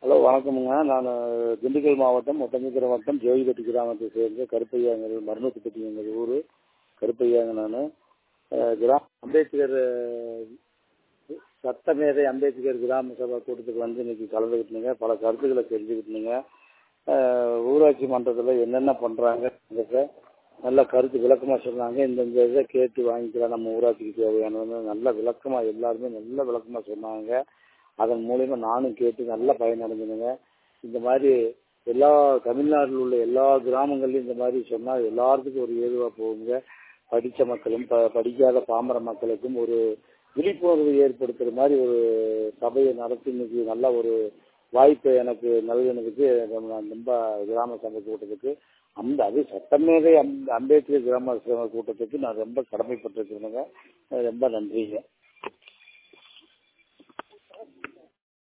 hello வணக்கமுங்க நான் திண்டுக்கல் மாவட்டம் ஒட்டஞ்சத்திரம் வட்டம் ஜோதிபட்டி கிராமத்தை சேர்ந்த கருப்பையாங்க மருமத்துப்பட்டி எங்கள் ஊர் கருப்பையாங்க நான் கிராம அம்பேத்கர் சட்டமேதை அம்பேத்கர் கிராம சபா கூட்டத்துக்கு வந்து இன்னைக்கு கலந்துக்கிட்டுனுங்க பல கருத்துக்களை தெரிஞ்சுக்கிட்டுனுங்க ஊராட்சி மன்றத்தில் என்னென்ன பண்ணுறாங்க நல்ல கருத்து விளக்கமாக சொன்னாங்க இந்தந்த இதை கேட்டு வாங்கிக்கலாம் நம்ம ஊராட்சிக்கு தேவையானது நல்ல விளக்கமாக எல்லாருமே நல்ல விளக்கமாக சொன்னாங்க அதன் மூலயமா நானும் கேட்டு நல்ல பயனடைஞ்சனுங்க இந்த மாதிரி எல்லா தமிழ்நாட்டில் உள்ள எல்லா கிராமங்கள்லையும் இந்த மாதிரி சொன்னால் எல்லாத்துக்கும் ஒரு ஏதுவாக போகுங்க படித்த மக்களும் ப படிக்காத பாமர மக்களுக்கும் ஒரு விழிப்புணர்வு ஏற்படுத்துகிற மாதிரி ஒரு சபையை நடத்தி இன்னைக்கு நல்ல ஒரு வாய்ப்பை எனக்கு நல்கினதுக்கு நான் ரொம்ப கிராம சபை கூட்டத்துக்கு அந்த அது சட்டமேதை அம் அம்பேத்கர் கிராம சபை கூட்டத்துக்கு நான் ரொம்ப கடமைப்பட்டிருக்கிறேங்க ரொம்ப நன்றிங்க